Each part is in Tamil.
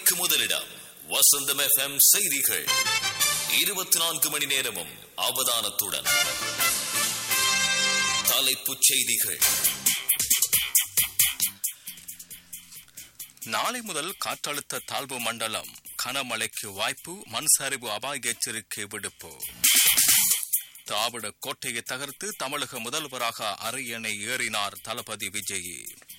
செய்திகளுக்கு முதலிடம் வசந்தம் எஃப்எம் செய்திகள் இருபத்தி நான்கு மணி நேரமும் அவதானத்துடன் தலைப்புச் செய்திகள் நாளை முதல் காற்றழுத்த தாழ்வு மண்டலம் கனமழைக்கு வாய்ப்பு மண் சரிவு அபாய எச்சரிக்கை விடுப்பு திராவிட கோட்டையை தகர்த்து தமிழக முதல்வராக அரியணை ஏறினார் தளபதி விஜய்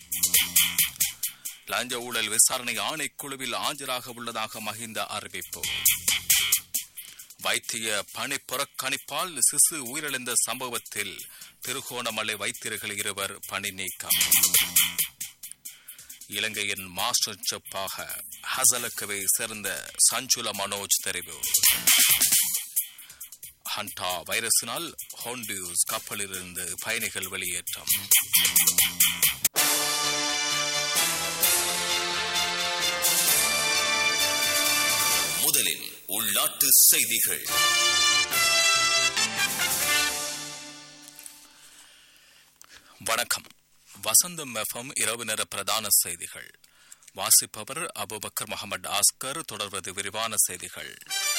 லஞ்ச ஊழல் விசாரணை ஆணைக்குழுவில் ஆஜராக உள்ளதாக மஹிந்த அறிவிப்பு வைத்திய பணி புறக்கணிப்பால் சிசு உயிரிழந்த சம்பவத்தில் திருகோணமலை வைத்தியர்கள் இருவர் பணி நீக்கம் இலங்கையின் மாஸ்டர் செப்பாக ஹசலக்கவை சேர்ந்த சஞ்சுல மனோஜ் தெரிவு ஹண்டா வைரஸினால் ஹோண்டியூஸ் கப்பலிலிருந்து பயணிகள் வெளியேற்றம் முதலில் உள்நாட்டு செய்திகள் வணக்கம் வசந்தம் எஃப்எம் இரவு நேர பிரதான செய்திகள் வாசிப்பவர் அபுபக்கர் முகமது ஆஸ்கர் தொடர்வது விரிவான செய்திகள்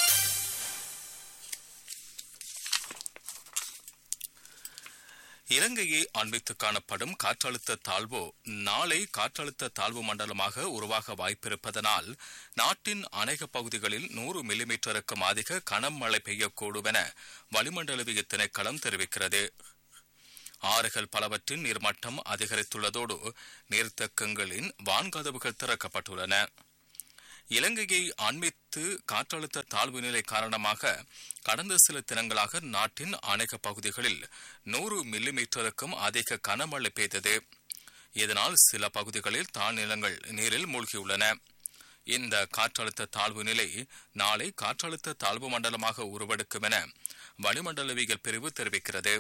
இலங்கையை அண்மித்து காணப்படும் காற்றழுத்த தாழ்வு நாளை காற்றழுத்த தாழ்வு மண்டலமாக உருவாக வாய்ப்பிருப்பதனால் நாட்டின் அநேக பகுதிகளில் நூறு மில்லிமீட்டருக்கும் அதிக கனமழை பெய்யக்கூடும் என வளிமண்டலவிய திணைக்களம் தெரிவிக்கிறது ஆறுகள் பலவற்றின் நீர்மட்டம் அதிகரித்துள்ளதோடு நீர்த்தக்கங்களின் வான்கதவுகள் திறக்கப்பட்டுள்ளன இலங்கையை அண்மித்து காற்றழுத்த தாழ்வு நிலை காரணமாக கடந்த சில தினங்களாக நாட்டின் அநேக பகுதிகளில் நூறு மில்லிமீட்டருக்கும் அதிக கனமழை பெய்தது இதனால் சில பகுதிகளில் தாழ்நிலங்கள் நீரில் மூழ்கியுள்ளன இந்த காற்றழுத்த தாழ்வு நிலை நாளை காற்றழுத்த தாழ்வு மண்டலமாக உருவெடுக்கும் என வளிமண்டலவியல் பிரிவு தெரிவிக்கிறது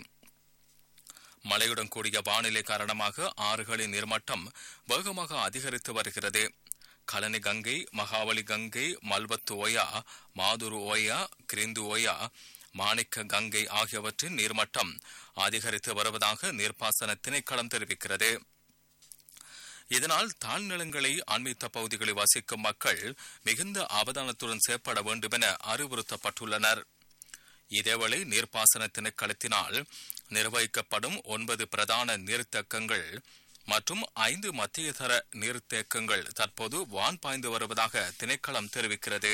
மழையுடன் கூடிய வானிலை காரணமாக ஆறுகளின் நீர்மட்டம் வேகமாக அதிகரித்து வருகிறது கலனி கங்கை மகாவலி கங்கை மல்வத்து ஓயா மாதுரு ஓயா கிரிந்து ஓயா மாணிக்க கங்கை ஆகியவற்றின் நீர்மட்டம் அதிகரித்து வருவதாக நீர்ப்பாசன திணைக்களம் தெரிவிக்கிறது இதனால் தாழ்நிலங்களை அண்மித்த பகுதிகளில் வசிக்கும் மக்கள் மிகுந்த அவதானத்துடன் செயற்பட வேண்டும் என அறிவுறுத்தப்பட்டுள்ளனர் இதேவேளை நீர்ப்பாசன திணைக்களத்தினால் நிர்வகிக்கப்படும் ஒன்பது பிரதான நீர்த்தேக்கங்கள் மற்றும் ஐந்து மத்தியதர நீர்த்தேக்கங்கள் தற்போது வான் பாய்ந்து வருவதாக திணைக்களம் தெரிவிக்கிறது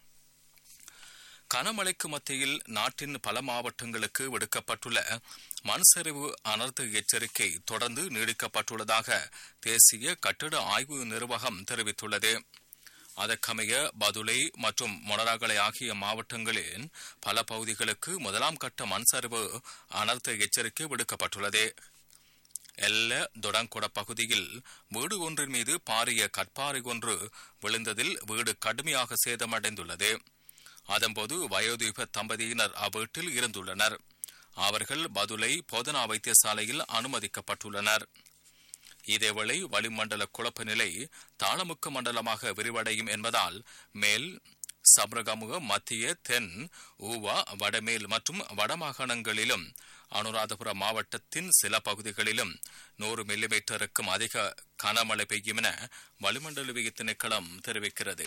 கனமழைக்கு மத்தியில் நாட்டின் பல மாவட்டங்களுக்கு விடுக்கப்பட்டுள்ள மண்சரிவு அனர்த்த எச்சரிக்கை தொடர்ந்து நீடிக்கப்பட்டுள்ளதாக தேசிய கட்டிட ஆய்வு நிர்வாகம் தெரிவித்துள்ளது அதற்கமைய பதுளை மற்றும் மொனராகலை ஆகிய மாவட்டங்களின் பல பகுதிகளுக்கு முதலாம் கட்ட மண்சரிவு அனர்த்த எச்சரிக்கை விடுக்கப்பட்டுள்ளது எல்ல தொடங்குட பகுதியில் வீடு ஒன்றின் மீது பாரிய கற்பாறை ஒன்று விழுந்ததில் வீடு கடுமையாக சேதமடைந்துள்ளது அதன்போது வயோதிப தம்பதியினர் அவ்வீட்டில் இருந்துள்ளனர் அவர்கள் பதுளை போதனா வைத்தியசாலையில் அனுமதிக்கப்பட்டுள்ளனர் இதேவேளை வளிமண்டல குழப்ப நிலை தாளமுக்க மண்டலமாக விரிவடையும் என்பதால் மேல் சப்ரகமுக மத்திய தென் ஊவா வடமேல் மற்றும் வடமாகாணங்களிலும் அனுராதபுர மாவட்டத்தின் சில பகுதிகளிலும் நூறு மில்லிமீட்டருக்கும் அதிக கனமழை பெய்யும் என வளிமண்டலவிய திணைக்களம் தெரிவிக்கிறது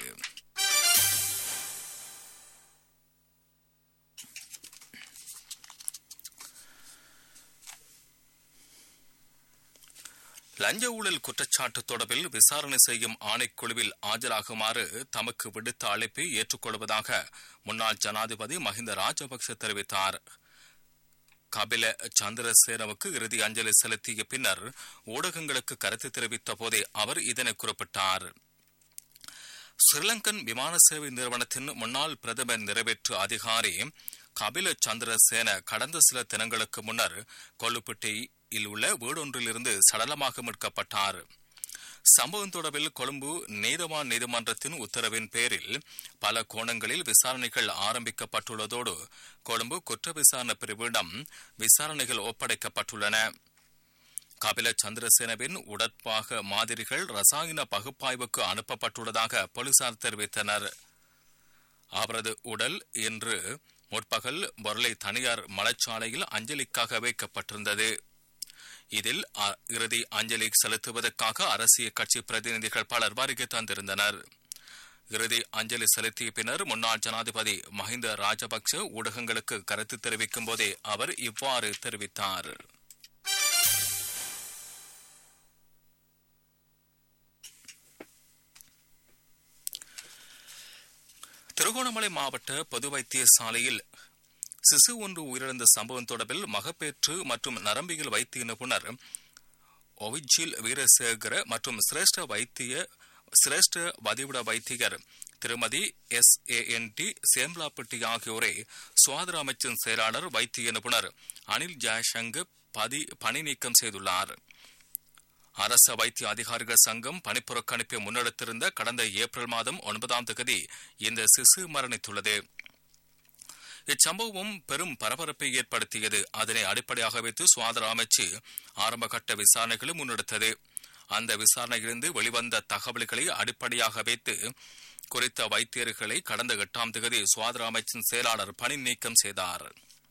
லஞ்ச ஊழல் குற்றச்சாட்டு தொடர்பில் விசாரணை செய்யும் ஆணைக்குழுவில் ஆஜராகுமாறு தமக்கு விடுத்த அழைப்பை ஏற்றுக்கொள்வதாக முன்னாள் ஜனாதிபதி மஹிந்த ராஜபக்ச தெரிவித்தார் கபில சந்திரசேனவுக்கு இறுதி அஞ்சலி செலுத்திய பின்னர் ஊடகங்களுக்கு கருத்து தெரிவித்த போதே அவர் இதனை குறிப்பிட்டார் ஸ்ரீலங்கன் விமான சேவை நிறுவனத்தின் முன்னாள் பிரதமர் நிறைவேற்று அதிகாரி கபில சந்திரசேன கடந்த சில தினங்களுக்கு முன்னர் கொல்லுப்பட்டியில் உள்ள வீடொன்றிலிருந்து சடலமாக மீட்கப்பட்டார் சம்பவம் தொடர்பில் கொழும்பு நீதவான் நீதிமன்றத்தின் உத்தரவின் பேரில் பல கோணங்களில் விசாரணைகள் ஆரம்பிக்கப்பட்டுள்ளதோடு கொழும்பு குற்ற விசாரணை பிரிவிடம் விசாரணைகள் ஒப்படைக்கப்பட்டுள்ளன கபில சந்திரசேனவின் உடற்பாக மாதிரிகள் ரசாயன பகுப்பாய்வுக்கு அனுப்பப்பட்டுள்ளதாக போலீசார் தெரிவித்தனர் அவரது உடல் இன்று முற்பகல் பொருளை தனியார் மலைச்சாலையில் அஞ்சலிக்காக வைக்கப்பட்டிருந்தது இதில் அ- இறுதி அஞ்சலி செலுத்துவதற்காக அரசியல் கட்சி பிரதிநிதிகள் பலர் வருகை தந்திருந்தனர் இறுதி அஞ்சலி செலுத்திய பின்னர் முன்னாள் ஜனாதிபதி மஹிந்த ராஜபக்ச ஊடகங்களுக்கு கருத்து தெரிவிக்கும் போதே அவர் இவ்வாறு தெரிவித்தார் திருகோணமலை மாவட்ட பொது வைத்தியசாலையில் சிசு ஒன்று உயிரிழந்த சம்பவம் தொடர்பில் மகப்பேற்று மற்றும் நரம்பியல் வைத்திய நிபுணர் ஒவிஜில் வீரசேகர மற்றும் சிரேஷ்ட வைத்திய சிரேஷ்ட வதிவிட வைத்தியர் திருமதி எஸ் ஏ என் டி சேம்லாப்பட்டி ஆகியோரை சுகாதார அமைச்சின் செயலாளர் வைத்திய நிபுணர் அனில் ஜெயசங்க பதி பணி நீக்கம் செய்துள்ளார் அரச வைத்திய அதிகாரிகள் சங்கம் பணிப்புறக்கணிப்பை முன்னெடுத்திருந்த கடந்த ஏப்ரல் மாதம் ஒன்பதாம் தேதி இந்த சிசு மரணித்துள்ளது இச்சம்பவம் பெரும் பரபரப்பை ஏற்படுத்தியது அதனை அடிப்படையாக வைத்து சுகாதார அமைச்சு ஆரம்பகட்ட விசாரணைகளை முன்னெடுத்தது அந்த விசாரணையிலிருந்து வெளிவந்த தகவல்களை அடிப்படையாக வைத்து குறித்த வைத்தியர்களை கடந்த எட்டாம் தேதி சுகாதார அமைச்சின் செயலாளர் பணி நீக்கம் செய்தார்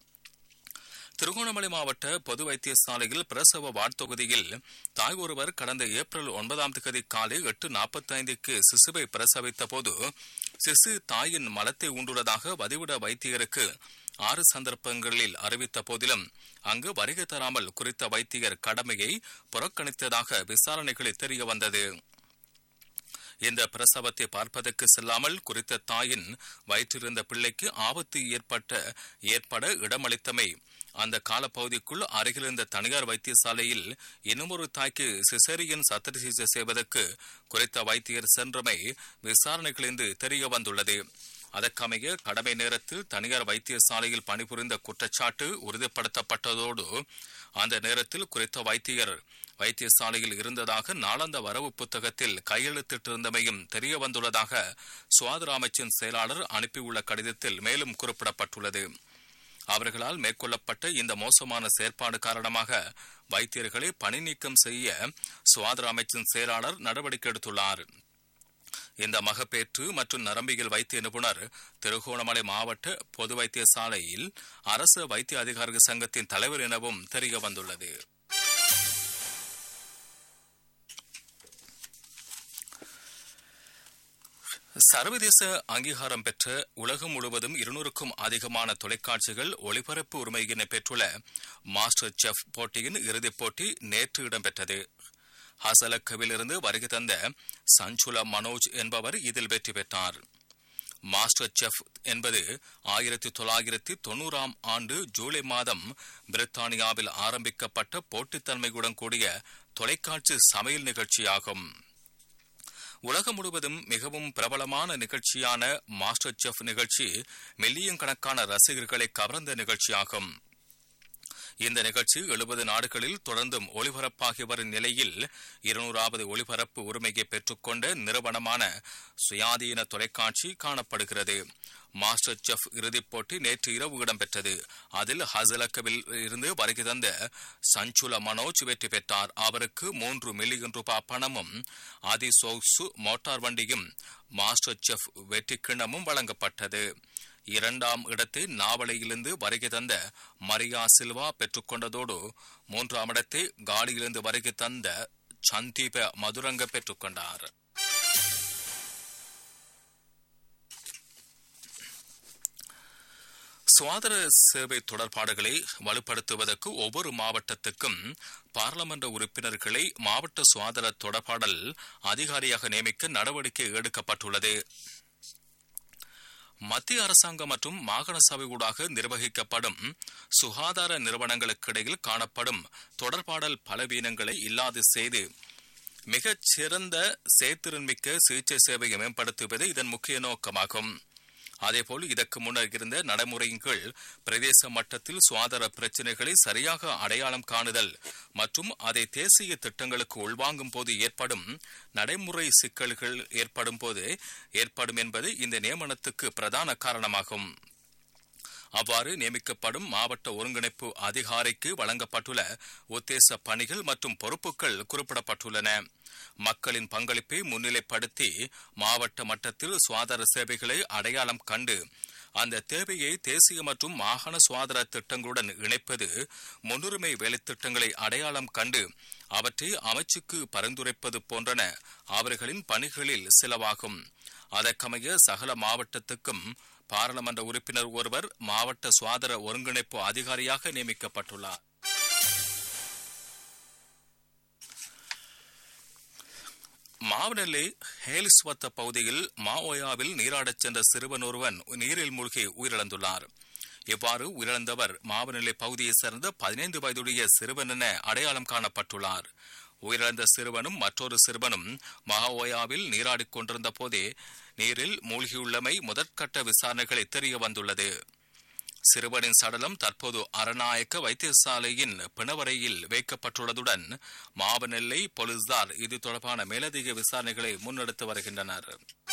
திருகோணமலை மாவட்ட பொது வைத்தியசாலையில் பிரசவ வார்டு தொகுதியில் தாய் ஒருவர் கடந்த ஏப்ரல் ஒன்பதாம் தேதி காலை எட்டு நாற்பத்தைந்துக்கு சிசுவை பிரசவித்த போது சிசு தாயின் மலத்தை உண்டுள்ளதாக வதிவிட வைத்தியருக்கு ஆறு சந்தர்ப்பங்களில் அறிவித்த போதிலும் அங்கு வருகை தராமல் குறித்த வைத்தியர் கடமையை புறக்கணித்ததாக விசாரணைகளில் தெரிய வந்தது இந்த பிரசவத்தை பார்ப்பதற்கு செல்லாமல் குறித்த தாயின் வயிற்றிருந்த பிள்ளைக்கு ஆபத்து ஏற்பட்ட ஏற்பட இடமளித்தமை அந்த காலப்பகுதிக்குள் அருகிலிருந்த தனியார் வைத்தியசாலையில் இன்னுமொரு தாய்க்கு சிசேரியன் சத்திர சிகிச்சை செய்வதற்கு குறித்த வைத்தியர் சென்றமை விசாரணைகளிலிருந்து தெரிய வந்துள்ளது அதற்கமைய கடமை நேரத்தில் தனியார் வைத்தியசாலையில் பணிபுரிந்த குற்றச்சாட்டு உறுதிப்படுத்தப்பட்டதோடு அந்த நேரத்தில் குறித்த வைத்தியர் வைத்தியசாலையில் இருந்ததாக நாளாந்த வரவு புத்தகத்தில் கையெழுத்திட்டிருந்தமையும் தெரிய வந்துள்ளதாக சுகாதார அமைச்சின் செயலாளர் அனுப்பியுள்ள கடிதத்தில் மேலும் குறிப்பிடப்பட்டுள்ளது அவர்களால் மேற்கொள்ளப்பட்ட இந்த மோசமான செயற்பாடு காரணமாக வைத்தியர்களை பணி நீக்கம் செய்ய சுகாதார அமைச்சின் செயலாளர் நடவடிக்கை எடுத்துள்ளார் இந்த மகப்பேற்று மற்றும் நரம்பியல் வைத்திய நிபுணர் திருகோணமலை மாவட்ட பொது வைத்தியசாலையில் அரசு வைத்திய அதிகாரிகள் சங்கத்தின் தலைவர் எனவும் தெரிய வந்துள்ளது சர்வதேச அங்கீகாரம் பெற்ற உலகம் முழுவதும் இருநூறுக்கும் அதிகமான தொலைக்காட்சிகள் ஒளிபரப்பு உரிமையினை பெற்றுள்ள மாஸ்டர் செஃப் போட்டியின் இறுதிப் போட்டி நேற்று இடம்பெற்றது ஹசலக்கவிலிருந்து வருகை தந்த சஞ்சுலா மனோஜ் என்பவர் இதில் வெற்றி பெற்றார் மாஸ்டர் செஃப் என்பது ஆயிரத்தி தொள்ளாயிரத்தி தொன்னூறாம் ஆண்டு ஜூலை மாதம் பிரித்தானியாவில் ஆரம்பிக்கப்பட்ட போட்டித்தன்மையுடன் கூடிய தொலைக்காட்சி சமையல் நிகழ்ச்சியாகும் உலகம் முழுவதும் மிகவும் பிரபலமான நிகழ்ச்சியான மாஸ்டர் செஃப் நிகழ்ச்சி மில்லியன் கணக்கான ரசிகர்களை கவர்ந்த நிகழ்ச்சியாகும் இந்த நிகழ்ச்சி எழுபது நாடுகளில் தொடர்ந்தும் ஒளிபரப்பாகி வரும் நிலையில் இருநூறாவது ஒளிபரப்பு உரிமையை பெற்றுக்கொண்ட நிறுவனமான சுயாதீன தொலைக்காட்சி காணப்படுகிறது மாஸ்டர் செஃப் இறுதிப் போட்டி நேற்று இரவு இடம்பெற்றது அதில் ஹசலக்கவில் இருந்து வருகை தந்த சஞ்சுல மனோஜ் வெற்றி பெற்றார் அவருக்கு மூன்று மில்லியன் ரூபாய் பணமும் ஆதி சோக்சு மோட்டார் வண்டியும் மாஸ்டர் செஃப் வெற்றி கிண்ணமும் வழங்கப்பட்டது இரண்டாம் இடத்தை நாவலையிலிருந்து வருகை தந்த மரியா சில்வா பெற்றுக்கொண்டதோடு மூன்றாம் இடத்தை காலியிலிருந்து வருகை தந்த சந்தீப மதுரங்க பெற்றுக்கொண்டார் சுகாதார சேவை தொடர்பாடுகளை வலுப்படுத்துவதற்கு ஒவ்வொரு மாவட்டத்துக்கும் பாராளுமன்ற உறுப்பினர்களை மாவட்ட சுகாதார தொடர்பாடல் அதிகாரியாக நியமிக்க நடவடிக்கை எடுக்கப்பட்டுள்ளது மத்திய அரசாங்கம் மற்றும் மாகாண சபை ஊடாக நிர்வகிக்கப்படும் சுகாதார நிறுவனங்களுக்கிடையில் காணப்படும் தொடர்பாடல் பலவீனங்களை இல்லாது செய்து மிகச் சிறந்த செயற்திறன்மிக்க சிகிச்சை சேவையை மேம்படுத்துவது இதன் முக்கிய நோக்கமாகும் அதேபோல் இதற்கு முன்னர் இருந்த நடைமுறையின் கீழ் பிரதேச மட்டத்தில் சுகாதார பிரச்சினைகளை சரியாக அடையாளம் காணுதல் மற்றும் அதை தேசிய திட்டங்களுக்கு உள்வாங்கும் போது ஏற்படும் நடைமுறை சிக்கல்கள் ஏற்படும் போது ஏற்படும் என்பது இந்த நியமனத்துக்கு பிரதான காரணமாகும் அவ்வாறு நியமிக்கப்படும் மாவட்ட ஒருங்கிணைப்பு அதிகாரிக்கு வழங்கப்பட்டுள்ள உத்தேச பணிகள் மற்றும் பொறுப்புகள் குறிப்பிடப்பட்டுள்ளன மக்களின் பங்களிப்பை முன்னிலைப்படுத்தி மாவட்ட மட்டத்தில் சுகாதார சேவைகளை அடையாளம் கண்டு அந்த தேவையை தேசிய மற்றும் மாகாண சுகாதார திட்டங்களுடன் இணைப்பது முன்னுரிமை வேலைத்திட்டங்களை அடையாளம் கண்டு அவற்றை அமைச்சுக்கு பரிந்துரைப்பது போன்றன அவர்களின் பணிகளில் சிலவாகும் அதற்கமைய சகல மாவட்டத்துக்கும் பாராளுமன்ற உறுப்பினர் ஒருவர் மாவட்ட சுகாதார ஒருங்கிணைப்பு அதிகாரியாக நியமிக்கப்பட்டுள்ளார் மாவனல்லை ஹேலிஸ்வத்த பகுதியில் மாவோயாவில் நீராடச் சென்ற சிறுவன் ஒருவன் நீரில் மூழ்கி உயிரிழந்துள்ளார் இவ்வாறு உயிரிழந்தவர் மாவனல்லை பகுதியைச் சேர்ந்த பதினைந்து வயதுடைய சிறுவன் என அடையாளம் காணப்பட்டுள்ளார் உயிரிழந்த சிறுவனும் மற்றொரு சிறுவனும் மகாஓயாவில் நீராடிக் கொண்டிருந்த போதே நீரில் மூழ்கியுள்ளமை முதற்கட்ட விசாரணைகளை தெரிய வந்துள்ளது சிறுவனின் சடலம் தற்போது அரநாயக்க வைத்தியசாலையின் பிணவரையில் வைக்கப்பட்டுள்ளதுடன் மாவனெல்லை போலீசார் இது தொடர்பான மேலதிக விசாரணைகளை முன்னெடுத்து வருகின்றனர்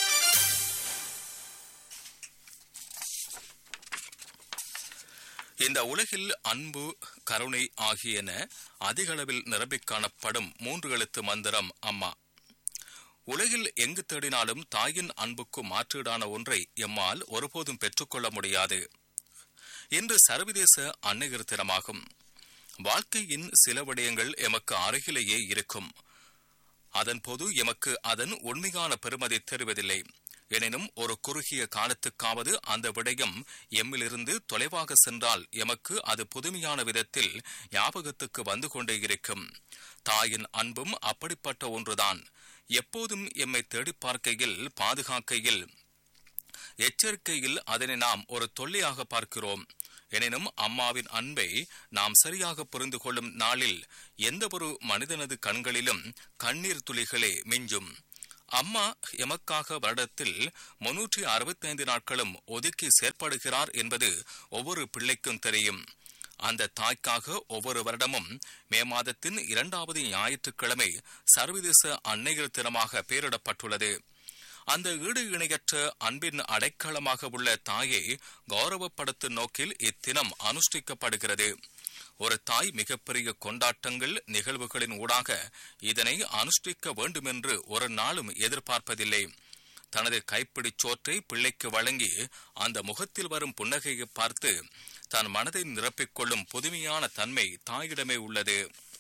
இந்த உலகில் அன்பு கருணை ஆகியன அதிக அளவில் நிரம்பிக் காணப்படும் மூன்று எழுத்து மந்திரம் அம்மா உலகில் எங்கு தேடினாலும் தாயின் அன்புக்கு மாற்றீடான ஒன்றை எம்மால் ஒருபோதும் பெற்றுக்கொள்ள முடியாது இன்று சர்வதேச அன்னையர் தினமாகும் வாழ்க்கையின் சில விடயங்கள் எமக்கு அருகிலேயே இருக்கும் அதன் போது எமக்கு அதன் உண்மையான பெருமதி தெரிவதில்லை எனினும் ஒரு குறுகிய காலத்துக்காவது அந்த விடயம் எம்மிலிருந்து தொலைவாக சென்றால் எமக்கு அது புதுமையான விதத்தில் ஞாபகத்துக்கு வந்து கொண்டே இருக்கும் தாயின் அன்பும் அப்படிப்பட்ட ஒன்றுதான் எப்போதும் எம்மை தேடி பார்க்கையில் பாதுகாக்கையில் எச்சரிக்கையில் அதனை நாம் ஒரு தொல்லையாக பார்க்கிறோம் எனினும் அம்மாவின் அன்பை நாம் சரியாக புரிந்து கொள்ளும் நாளில் எந்த ஒரு மனிதனது கண்களிலும் கண்ணீர் துளிகளே மிஞ்சும் அம்மா எமக்காக வருடத்தில் முன்னூற்றி அறுபத்தைந்து நாட்களும் ஒதுக்கி செயற்படுகிறார் என்பது ஒவ்வொரு பிள்ளைக்கும் தெரியும் அந்த தாய்க்காக ஒவ்வொரு வருடமும் மே மாதத்தின் இரண்டாவது ஞாயிற்றுக்கிழமை சர்வதேச அன்னையர் தினமாக பெயரிடப்பட்டுள்ளது அந்த ஈடு இணையற்ற அன்பின் அடைக்கலமாக உள்ள தாயை கௌரவப்படுத்தும் நோக்கில் இத்தினம் அனுஷ்டிக்கப்படுகிறது ஒரு தாய் மிகப்பெரிய கொண்டாட்டங்கள் நிகழ்வுகளின் ஊடாக இதனை அனுஷ்டிக்க வேண்டும் என்று ஒரு நாளும் எதிர்பார்ப்பதில்லை தனது கைப்பிடிச் சோற்றை பிள்ளைக்கு வழங்கி அந்த முகத்தில் வரும் புன்னகையை பார்த்து தன் மனதை நிரப்பிக் கொள்ளும் புதுமையான தன்மை தாயிடமே உள்ளது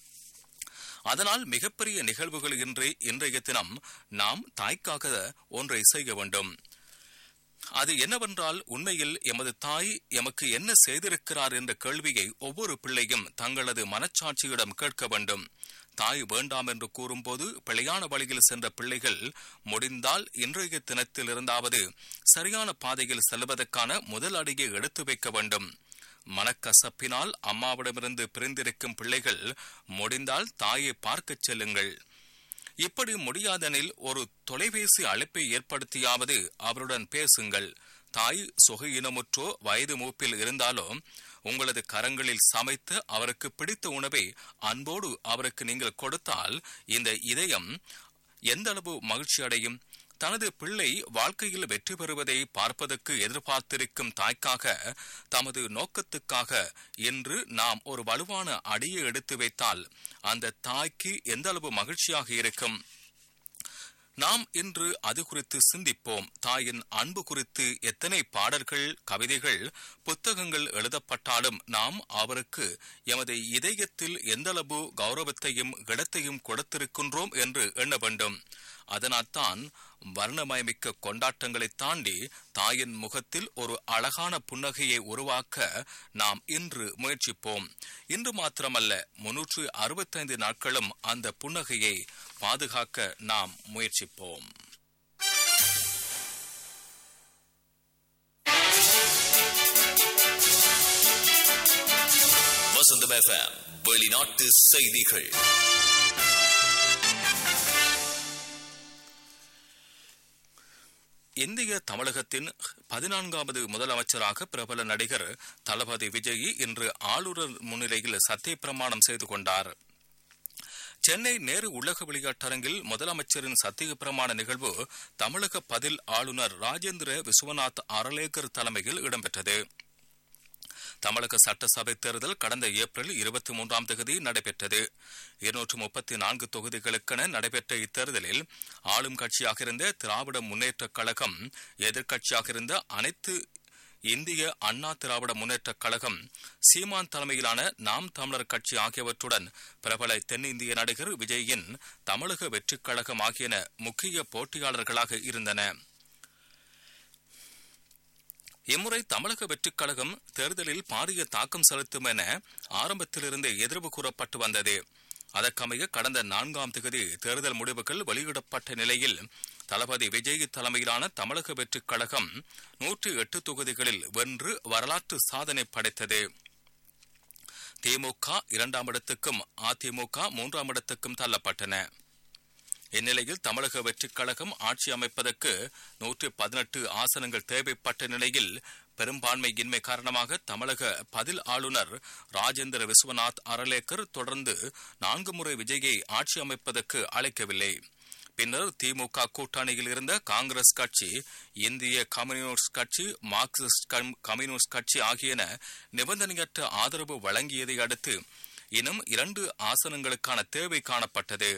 அதனால் மிகப்பெரிய நிகழ்வுகள் இன்றி இன்றைய தினம் நாம் தாய்க்காக ஒன்றை செய்ய வேண்டும் அது என்னவென்றால் உண்மையில் எமது தாய் எமக்கு என்ன செய்திருக்கிறார் என்ற கேள்வியை ஒவ்வொரு பிள்ளையும் தங்களது மனச்சாட்சியிடம் கேட்க வேண்டும் தாய் வேண்டாம் என்று கூறும்போது பிழையான வழியில் சென்ற பிள்ளைகள் முடிந்தால் இன்றைய தினத்தில் இருந்தாவது சரியான பாதையில் செல்வதற்கான முதல் அடியை எடுத்து வைக்க வேண்டும் மனக்கசப்பினால் அம்மாவிடமிருந்து பிரிந்திருக்கும் பிள்ளைகள் முடிந்தால் தாயை பார்க்கச் செல்லுங்கள் இப்படி முடியாதெனில் ஒரு தொலைபேசி அழைப்பை ஏற்படுத்தியாவது அவருடன் பேசுங்கள் தாய் சுகையினமுற்றோ வயது மூப்பில் இருந்தாலோ உங்களது கரங்களில் சமைத்து அவருக்கு பிடித்த உணவை அன்போடு அவருக்கு நீங்கள் கொடுத்தால் இந்த இதயம் எந்த அளவு மகிழ்ச்சி அடையும் தனது பிள்ளை வாழ்க்கையில் வெற்றி பெறுவதை பார்ப்பதற்கு எதிர்பார்த்திருக்கும் தாய்க்காக தமது நோக்கத்துக்காக என்று நாம் ஒரு வலுவான அடியை எடுத்து வைத்தால் அந்த தாய்க்கு எந்த அளவு மகிழ்ச்சியாக இருக்கும் நாம் இன்று அது குறித்து சிந்திப்போம் தாயின் அன்பு குறித்து எத்தனை பாடல்கள் கவிதைகள் புத்தகங்கள் எழுதப்பட்டாலும் நாம் அவருக்கு எமது இதயத்தில் எந்தளவு கௌரவத்தையும் இடத்தையும் கொடுத்திருக்கின்றோம் என்று எண்ண வேண்டும் அதனால்தான் வர்ணமயமிக்க கொண்டாட்டங்களை தாண்டி தாயின் முகத்தில் ஒரு அழகான புன்னகையை உருவாக்க நாம் இன்று முயற்சிப்போம் இன்று மாத்திரமல்ல முன்னூற்று அறுபத்தைந்து நாட்களும் அந்த புன்னகையை பாதுகாக்க நாம் முயற்சிப்போம் வசந்தம் எஃப்எம் வெளிநாட்டு செய்திகள் இந்திய தமிழகத்தின் பதினான்காவது முதலமைச்சராக பிரபல நடிகர் தளபதி விஜய் இன்று ஆளுநர் முன்னிலையில் சத்திய பிரமாணம் செய்து கொண்டார் சென்னை நேரு உலக விளையாட்டரங்கில் முதலமைச்சரின் சத்திய பிரமாண நிகழ்வு தமிழக பதில் ஆளுநர் ராஜேந்திர விஸ்வநாத் அரலேகர் தலைமையில் இடம்பெற்றது தமிழக சட்டசபை தேர்தல் கடந்த ஏப்ரல் இருபத்தி மூன்றாம் தேதி நடைபெற்றது இருநூற்று முப்பத்தி நான்கு தொகுதிகளுக்கென நடைபெற்ற இத்தேர்தலில் ஆளும் கட்சியாக இருந்த திராவிட முன்னேற்றக் கழகம் எதிர்க்கட்சியாக இருந்த அனைத்து இந்திய அண்ணா திராவிட முன்னேற்றக் கழகம் சீமான் தலைமையிலான நாம் தமிழர் கட்சி ஆகியவற்றுடன் பிரபல தென்னிந்திய நடிகர் விஜயின் தமிழக வெற்றிக் கழகம் ஆகியன முக்கிய போட்டியாளர்களாக இருந்தன இம்முறை தமிழக வெற்றிக் கழகம் தேர்தலில் பாரிய தாக்கம் செலுத்தும் என ஆரம்பத்திலிருந்தே எதிர்வு கூறப்பட்டு வந்தது அதற்கமைய கடந்த நான்காம் திகதி தேர்தல் முடிவுகள் வெளியிடப்பட்ட நிலையில் தளபதி விஜய் தலைமையிலான தமிழக வெற்றிக் கழகம் நூற்றி எட்டு தொகுதிகளில் வென்று வரலாற்று சாதனை படைத்தது திமுக இரண்டாம் இடத்துக்கும் அதிமுக மூன்றாம் இடத்துக்கும் தள்ளப்பட்டன இந்நிலையில் தமிழக வெற்றிக் கழகம் ஆட்சி அமைப்பதற்கு நூற்றி பதினெட்டு ஆசனங்கள் தேவைப்பட்ட நிலையில் பெரும்பான்மையின்மை காரணமாக தமிழக பதில் ஆளுநர் ராஜேந்திர விஸ்வநாத் அரலேக்கர் தொடர்ந்து நான்கு முறை விஜயை ஆட்சி அமைப்பதற்கு அழைக்கவில்லை பின்னர் திமுக கூட்டணியில் இருந்த காங்கிரஸ் கட்சி இந்திய கம்யூனிஸ்ட் கட்சி மார்க்சிஸ்ட் கம்யூனிஸ்ட் கட்சி ஆகியன நிபந்தனையற்ற ஆதரவு வழங்கியதை அடுத்து இன்னும் இரண்டு ஆசனங்களுக்கான தேவை காணப்பட்டது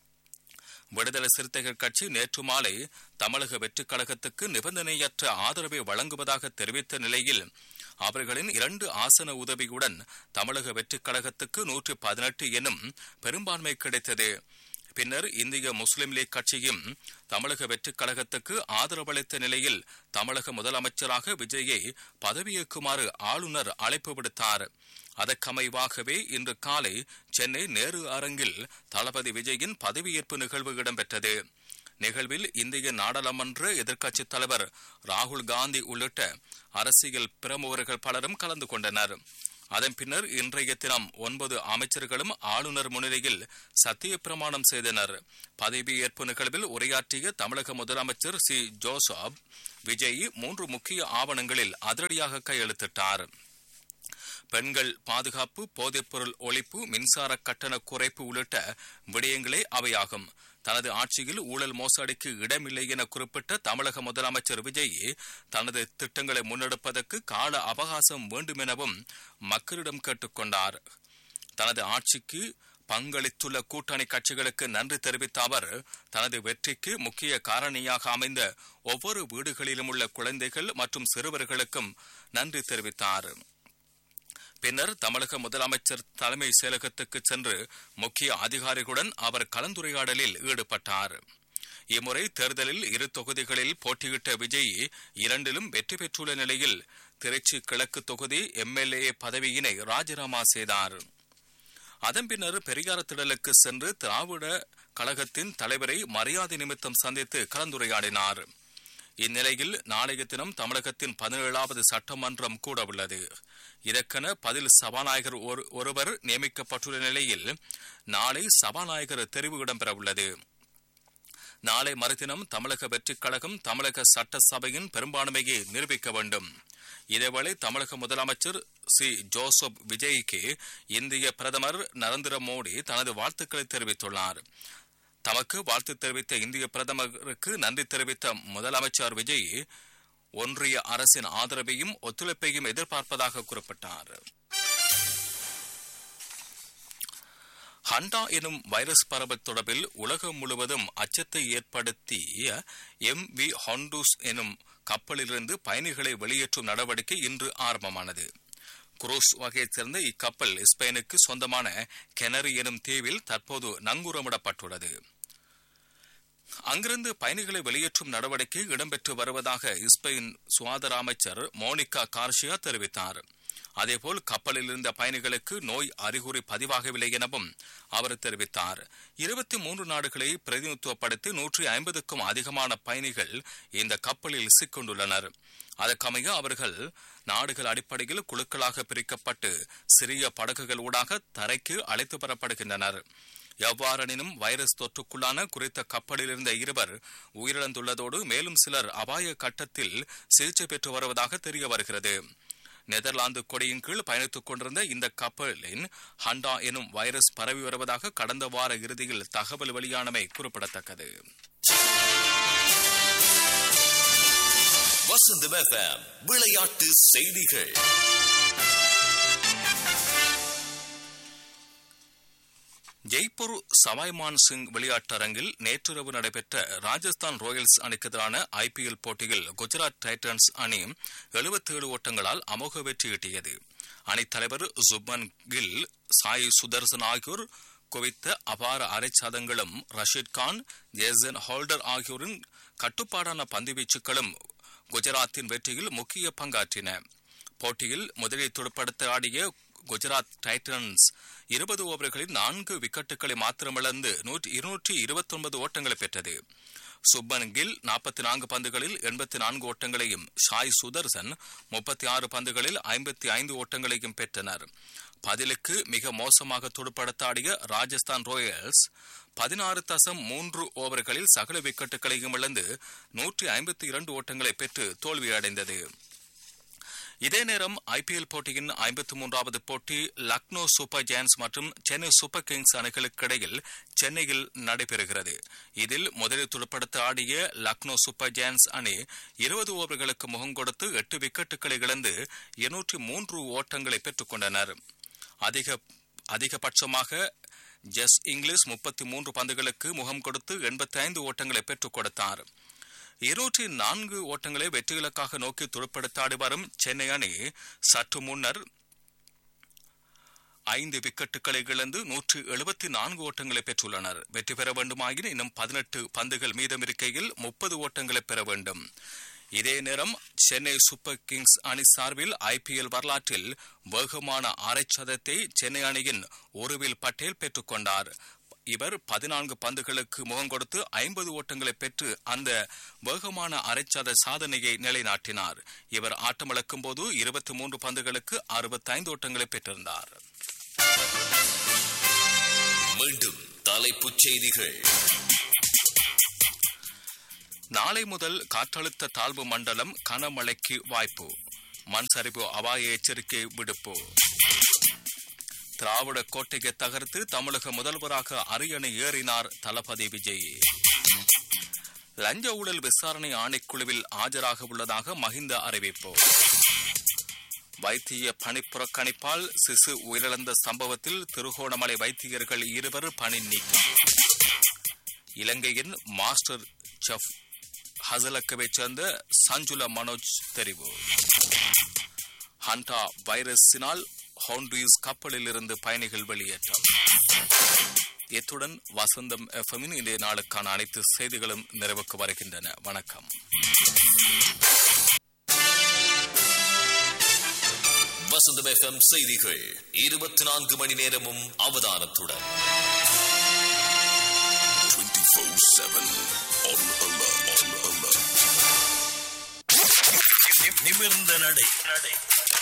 விடுதலை சிறுத்தைகள் கட்சி நேற்று மாலை தமிழக வெற்றிக் கழகத்துக்கு நிபந்தனையற்ற ஆதரவை வழங்குவதாக தெரிவித்த நிலையில் அவர்களின் இரண்டு ஆசன உதவியுடன் தமிழக வெற்றிக் கழகத்துக்கு நூற்றி பதினெட்டு எனும் பெரும்பான்மை கிடைத்தது பின்னர் இந்திய முஸ்லிம் லீக் கட்சியும் தமிழக வெற்றிக் கழகத்துக்கு ஆதரவளித்த நிலையில் தமிழக முதலமைச்சராக விஜயை பதவியேற்குமாறு ஆளுநர் அழைப்பு விடுத்தார் அதற்கமைவாகவே இன்று காலை சென்னை நேரு அரங்கில் தளபதி விஜயின் பதவியேற்பு நிகழ்வு இடம்பெற்றது நிகழ்வில் இந்திய நாடாளுமன்ற எதிர்க்கட்சித் தலைவர் ராகுல் காந்தி உள்ளிட்ட அரசியல் பிரமுகர்கள் பலரும் கலந்து கொண்டனர் அதன் பின்னர் இன்றைய தினம் ஒன்பது அமைச்சர்களும் ஆளுநர் முன்னிலையில் சத்திய பிரமாணம் செய்தனர் பதவியேற்பு நிகழ்வில் உரையாற்றிய தமிழக முதலமைச்சர் சி ஜோசப் விஜய் மூன்று முக்கிய ஆவணங்களில் அதிரடியாக கையெழுத்திட்டார் பெண்கள் பாதுகாப்பு போதைப்பொருள் ஒழிப்பு மின்சார கட்டண குறைப்பு உள்ளிட்ட விடயங்களே அவையாகும் தனது ஆட்சியில் ஊழல் மோசடிக்கு இடமில்லை என குறிப்பிட்ட தமிழக முதலமைச்சர் விஜய் தனது திட்டங்களை முன்னெடுப்பதற்கு கால அவகாசம் வேண்டும் எனவும் மக்களிடம் கேட்டுக்கொண்டார் தனது ஆட்சிக்கு பங்களித்துள்ள கூட்டணி கட்சிகளுக்கு நன்றி தெரிவித்த அவர் தனது வெற்றிக்கு முக்கிய காரணியாக அமைந்த ஒவ்வொரு வீடுகளிலும் உள்ள குழந்தைகள் மற்றும் சிறுவர்களுக்கும் நன்றி தெரிவித்தார் பின்னர் தமிழக முதலமைச்சர் தலைமை செயலகத்துக்கு சென்று முக்கிய அதிகாரிகளுடன் அவர் கலந்துரையாடலில் ஈடுபட்டார் இம்முறை தேர்தலில் இரு தொகுதிகளில் போட்டியிட்ட விஜய் இரண்டிலும் வெற்றி பெற்றுள்ள நிலையில் திருச்சி கிழக்கு தொகுதி எம்எல்ஏ பதவியினை ராஜினாமா செய்தார் அதன் பின்னர் பெரியார் திடலுக்கு சென்று திராவிட கழகத்தின் தலைவரை மரியாதை நிமித்தம் சந்தித்து கலந்துரையாடினார் இந்நிலையில் நாளைய தினம் தமிழகத்தின் பதினேழாவது சட்டமன்றம் கூட உள்ளது இதற்கென பதில் சபாநாயகர் ஒருவர் நியமிக்கப்பட்டுள்ள நிலையில் நாளை சபாநாயகர் தெரிவு இடம்பெறவுள்ளது நாளை மறுதினம் தமிழக வெற்றிக் கழகம் தமிழக சட்டசபையின் பெரும்பான்மையை நிரூபிக்க வேண்டும் இதேவேளை தமிழக முதலமைச்சர் சி ஜோசப் விஜய்க்கு இந்திய பிரதமர் நரேந்திர மோடி தனது வாழ்த்துக்களை தெரிவித்துள்ளார் தமக்கு வாழ்த்து தெரிவித்த இந்திய பிரதமருக்கு நன்றி தெரிவித்த முதலமைச்சர் விஜய் ஒன்றிய அரசின் ஆதரவையும் ஒத்துழைப்பையும் எதிர்பார்ப்பதாக குறிப்பிட்டார் ஹண்டா எனும் வைரஸ் பரவல் தொடர்பில் உலகம் முழுவதும் அச்சத்தை ஏற்படுத்திய எம் வி ஹாண்டூஸ் எனும் கப்பலிலிருந்து பயணிகளை வெளியேற்றும் நடவடிக்கை இன்று ஆரம்பமானது குரூஸ் வகையைச் சேர்ந்த இக்கப்பல் ஸ்பெயினுக்கு சொந்தமான கெனரி எனும் தீவில் தற்போது நங்கூரமிடப்பட்டுள்ளது அங்கிருந்து பயணிகளை வெளியேற்றும் நடவடிக்கை இடம்பெற்று வருவதாக ஸ்பெயின் சுகாதார அமைச்சர் மோனிகா கார்ஷியா தெரிவித்தார் அதேபோல் கப்பலில் இருந்த பயணிகளுக்கு நோய் அறிகுறி பதிவாகவில்லை எனவும் அவர் தெரிவித்தார் இருபத்தி மூன்று நாடுகளை பிரதிநிதித்துவப்படுத்தி நூற்றி ஐம்பதுக்கும் அதிகமான பயணிகள் இந்த கப்பலில் சிக்கொண்டுள்ளனர் அதற்கமைய அவர்கள் நாடுகள் அடிப்படையில் குழுக்களாக பிரிக்கப்பட்டு சிறிய படகுகள் ஊடாக தரைக்கு அழைத்து வரப்படுகின்றனர் எவ்வாறெனினும் வைரஸ் தொற்றுக்குள்ளான குறித்த கப்பலில் இருந்த இருவர் உயிரிழந்துள்ளதோடு மேலும் சிலர் அபாய கட்டத்தில் சிகிச்சை பெற்று வருவதாக தெரிய வருகிறது நெதர்லாந்து கொடியின் கீழ் பயணித்துக் கொண்டிருந்த இந்த கப்பலின் ஹண்டா எனும் வைரஸ் பரவி வருவதாக கடந்த வார இறுதியில் தகவல் வெளியானமை குறிப்பிடத்தக்கது வசந்தம் எஃப்எம் விளையாட்டு செய்திகள் ஜெய்ப்பூர் சவாய்மான் சிங் விளையாட்டரங்கில் நேற்றிரவு நடைபெற்ற ராஜஸ்தான் ராயல்ஸ் அணிக்கு எதிரான ஐபிஎல் போட்டியில் குஜராத் டைட்டன்ஸ் அணி 77 ஓட்டங்களால் அமோக வெற்றியீட்டியது அணித்தலைவர் சுப்மன் கில் சாய் சுதர்சன் ஆகியோர் குவித்த அபார அரைச்சதங்களும் ரஷீத் கான் ஜேசன் ஹோல்டர் ஆகியோரின் கட்டுப்பாடான பந்துவீச்சுகளும் குஜராத்தின் வெற்றியில் முக்கிய பங்காற்றின போட்டியில் முதலில் துடுப்படுத்த ஆடிய குஜராத் டைட்டன்ஸ் இருபது ஓவர்களில் நான்கு விக்கெட்டுகளை மாத்திரமிழந்து இருநூற்றி இருபத்தி ஒன்பது ஓட்டங்களை பெற்றது சுப்பன் கில் நாற்பத்தி நான்கு பந்துகளில் எண்பத்தி நான்கு ஓட்டங்களையும் ஷாய் சுதர்சன் முப்பத்தி ஆறு பந்துகளில் ஐம்பத்தி ஐந்து ஓட்டங்களையும் பெற்றனர் பதிலுக்கு மிக மோசமாக துடுப்படுத்தாடிய ராஜஸ்தான் ராயல்ஸ் பதினாறு தசம் மூன்று ஓவர்களில் சகல விக்கெட்டுகளையும் இழந்து நூற்றி ஐம்பத்தி இரண்டு ஓட்டங்களை பெற்று தோல்வியடைந்தது இதே நேரம் ஐபிஎல் போட்டியின் ஐம்பத்தி மூன்றாவது போட்டி லக்னோ சூப்பர் ஜெயன்ஸ் மற்றும் சென்னை சூப்பர் கிங்ஸ் அணிகளுக்கு இடையில் சென்னையில் நடைபெறுகிறது இதில் முதலில் துடுப்படுத்த ஆடிய லக்னோ சூப்பர் ஜெயன்ஸ் அணி இருபது ஓவர்களுக்கு முகம் கொடுத்து எட்டு விக்கெட்டுகளை இழந்து இருநூற்றி மூன்று ஓட்டங்களை பெற்றுக் கொண்டனர் அதிக அதிகபட்சமாக ஜெஸ் இங்கிலீஷ் முப்பத்தி மூன்று பந்துகளுக்கு முகம் கொடுத்து எண்பத்தி ஐந்து ஓட்டங்களை பெற்றுக் கொடுத்தார் இருநூற்றி நான்கு ஓட்டங்களை வெற்றி இலக்காக நோக்கி துடுப்படுத்தாடி வரும் சென்னை அணி சற்று முன்னர் ஐந்து விக்கெட்டுகளை இழந்து நூற்று எழுபத்தி நான்கு ஓட்டங்களை பெற்றுள்ளனர் வெற்றி பெற வேண்டுமாயின் இன்னும் பதினெட்டு பந்துகள் மீதமிருக்கையில் முப்பது ஓட்டங்களை பெற வேண்டும் இதே நேரம் சென்னை சூப்பர் கிங்ஸ் அணி சார்பில் ஐபிஎல் வரலாற்றில் வேகமான அரைச்சதத்தை சென்னை அணியின் ஒருவில் பட்டேல் பெற்றுக் கொண்டார் இவர் பதினான்கு பந்துகளுக்கு முகம் கொடுத்து ஐம்பது ஓட்டங்களை பெற்று அந்த வேகமான அரைச்சத சாதனையை நிலைநாட்டினார் இவர் ஆட்டமிழக்கும் போது இருபத்தி மூன்று பந்துகளுக்கு அறுபத்தைந்து ஓட்டங்களை பெற்றிருந்தார் மீண்டும் தலைப்புச் செய்திகள் நாளை முதல் காற்றழுத்த தாழ்வு மண்டலம் கனமழைக்கு வாய்ப்பு மண் சரிவு அபாய எச்சரிக்கை விடுப்பு திராவிட கோட்டையை தகர்த்து தமிழக முதல்வராக அரியணை ஏறினார் தளபதி விஜய் லஞ்ச ஊழல் விசாரணை ஆணைக்குழுவில் ஆஜராக உள்ளதாக மஹிந்த அறிவிப்பு வைத்திய பணி புறக்கணிப்பால் சிசு உயிரிழந்த சம்பவத்தில் திருகோணமலை வைத்தியர்கள் இருவர் பணி நீக்கம் இலங்கையின் மாஸ்டர் செஃப் ஹசலக்கவை சேர்ந்த சஞ்சுல மனோஜ் தெரிவு ஹண்டா வைரஸினால் ஹோண்டீஸ் கப்பலில் இருந்து பயணிகள் வெளியேற்றம் இத்துடன் வசந்தம் எஃப்எம்மின் இன்றைய நாளுக்கான அனைத்து செய்திகளும் நிறைவுக்கு வருகின்றன வணக்கம் வசந்தம் எஃப்எம் செய்திகள் இருபத்தி நான்கு மணி நேரமும் அவதானத்துடன் 24-7 on alert. On alert. நிமிர்ந்த நடை